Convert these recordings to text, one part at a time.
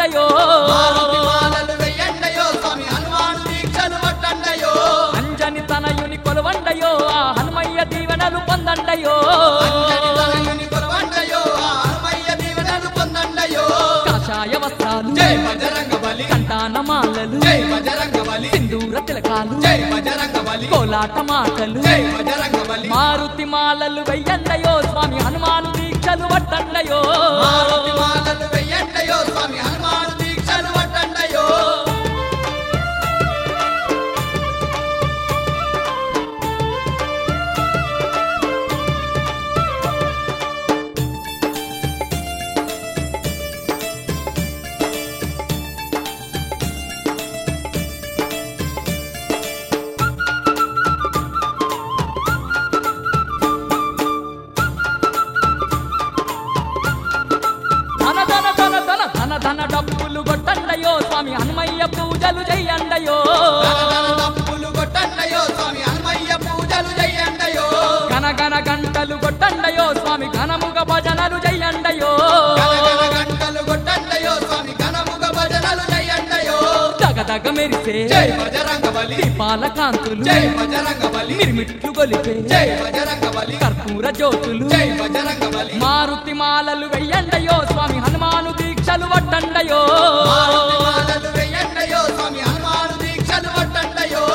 వట్టండయో మారుతి మాలలు వెయ్యండయో స్వామి హనుమాన్ దీక్షలు పట్టండయో అంజని తనయుని కొలవండయో ఆ హనుమయ్య దీవెనలు పొందండయో అంజని తనయుని కొలవండయో ఆ హనుమయ్య దీవెనలు పొందండయో కాషాయ వస్త్రాలు జై బజరంగ బలి కంటాన మాలలు జై బజరంగ బలి సింధూర తిలకాలు జై బజరంగ బలి కోలాట మాటలు జై బజరంగ బలి మారుతి మాలలు వెయ్యండయో స్వామి హనుమాను దీక్షలు వట్టండయో మారుతి మాలలు వెయ్యండయో స్వామి హనుమాన్ దీక్షలు పట్టండయో ధన ధన ధన ధన ధన ధన డబ్బులు కొట్టండయో స్వామి హనుమయ్య పూజలు చెయ్యండయో గణగణ తప్పులు కొట్టండయో స్వామి హనుమయ్య పూజలు చెయ్యండయో గన గన గంటలు కొట్టండయో స్వామి ఘనముగ భజనలు చెయ్యండయో గణగణ గంటలు కొట్టండయో స్వామి ఘనముగ భజనలు చెయ్యండయో దగదగ మెరిసే జై బజరంగ బలి దీపాల కాంతులు జై బజరంగ బలి మిరిమిట్లు గొలిపే జై బజరంగ బలి కర్పూర జ్యోతులు జై బజరంగ బలి మారుతి మాలలు వెయ్యండయో స్వామి హనుమాను దీక్షలు వట్టండయో మారుతి మాలలు వెయ్యండయో స్వామి హనుమాను దీక్షలు పట్టండయో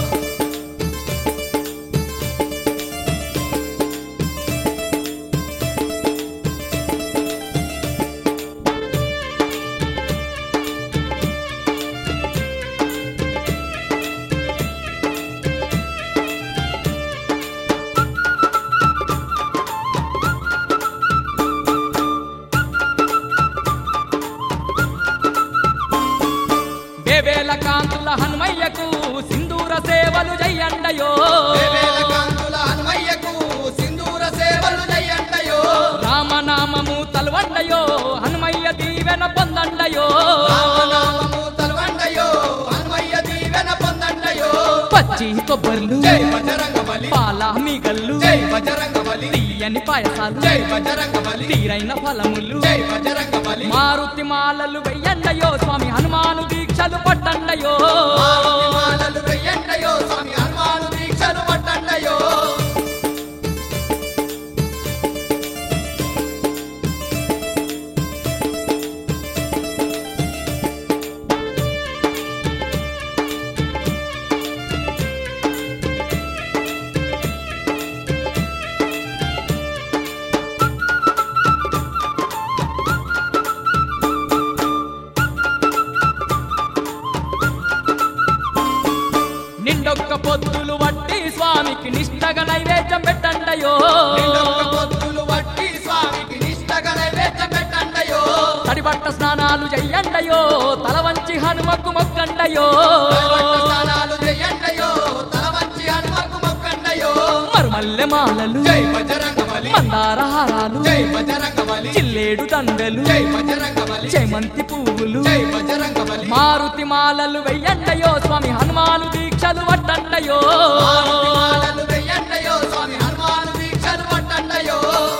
వేవేల కాంతుల హనుమయ్యకు సింధూర సేవలు చెయ్యండయో వేవేల కాంతుల హనుమయ్యకు సింధూర సేవలు చెయ్యండయో రామనామము తలవండయో హనుమయ్య దీవెన పొందండయో రామనామము తలవండయో హనుమయ్య దీవెన పొందండయో పచ్చి కొబ్బర్లు జై బజరంగ బలి పాల మీగల్లు జై బజరంగ బలి తీయని పాయసాలు జై బజరంగ బలి తీరైన ఫలములు జై బజరంగ బలి మారుతి మాలలు వెయ్యండయో స్వామి హనుమాను దీక్షలు పట్టండయో మారుతి మాలలు వెయ్యండయో స్వామి హనుమాను దీక్షలు పట్టండయో నిండొక్క పొద్దులు వట్టి స్వామికి నిష్టగా నైవేద్యం పెట్టండయో నిండొక్క పొత్తులు వట్టి స్వామికి నిష్టగా నైవేద్యం పెట్టండయో తడిబట్ట స్నానాలు చెయ్యండయో తల వంచి హనుమకు మొక్కండయో తలవట్ట స్నానాలు చెయ్యండయో తల వంచి హనుమకు మొక్కండయో మరుమల్లె మాలలు జై బజరంగ బలి మందార హారాలు జై బజరంగ బలి చిల్లేడు దండలు జై బజరంగ బలి చేమంతి పువ్వులు జై బజరంగ బలి మారుతి మాలలు వెయ్యండయో స్వామి హనుమాను దీక్షలు వట్టండయో మారుతి మాలలు వెయ్యండయో స్వామి హనుమాను దీక్షలు పట్టండయో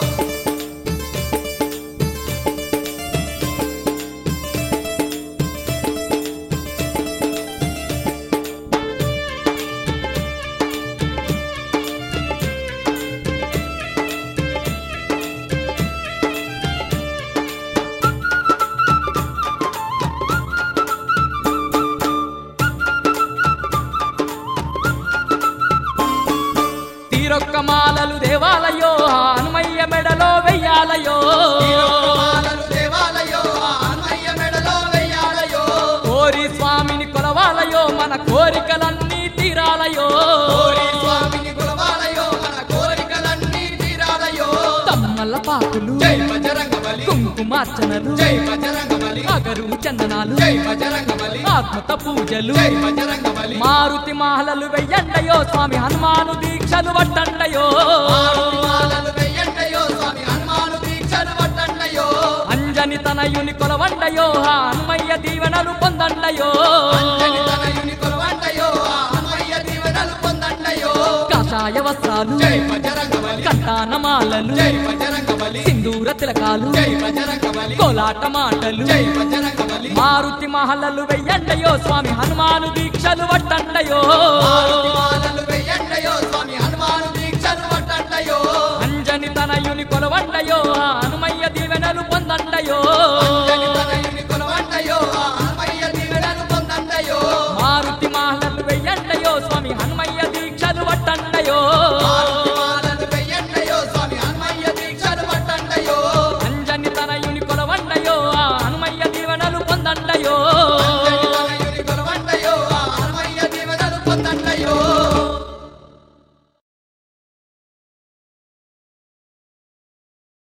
తీరొక్క మాలలు దేవాలయో ఆ హనుమయ్య మెడలో వెయ్యాలయో మాలలు దేవాలయో ఆ హనుమయ్య మెడలో వెయ్యాలయో కోరి స్వామిని కొలవాలయో మన కోరికలన్నీ తీరాలయో కోరి స్వామిని కొలవాలయో మన కోరికలన్నీ తీరాలయో తమ్మల పాకులు జై బజరంగ బలి కుంకుమార్చనలు జై బజరంగ బలి అగరు చందనాలు జై బజరంగ బలి ఆత్మత పూజలు జై బజరంగ బలి మారుతి మాలలు వెయ్యండయో స్వామి హనుమాను దీక్షలు వట్టండయో మారుతి మాలలు వెయ్యండయో స్వామి హనుమాను దీక్షలు పట్టండయో అంజని తనయుని కొలవండయో ఆ హనుమయ్య దీవెనలు పొందండయో అంజని తనయుని కొలవండయో ఆ హనుమయ్య దీవెనలు పొందండయో కాషాయ కాషాయ వస్త్రాలు జై బజరంగబలి కంటానమాలలు జై బజరంగబలి సింధూర తిలకాలు జై బజరంగబలి కోలాట మాటలు జై బజరంగబలి మారుతి మహలలు వెయ్యండయో స్వామి హనుమాను దీక్షలు వట్టండయో మారుతి మాలలు వెయ్యండయో స్వామి హనుమాను దీక్షలు పట్టండయో అంజని తనయుని కొలవండయో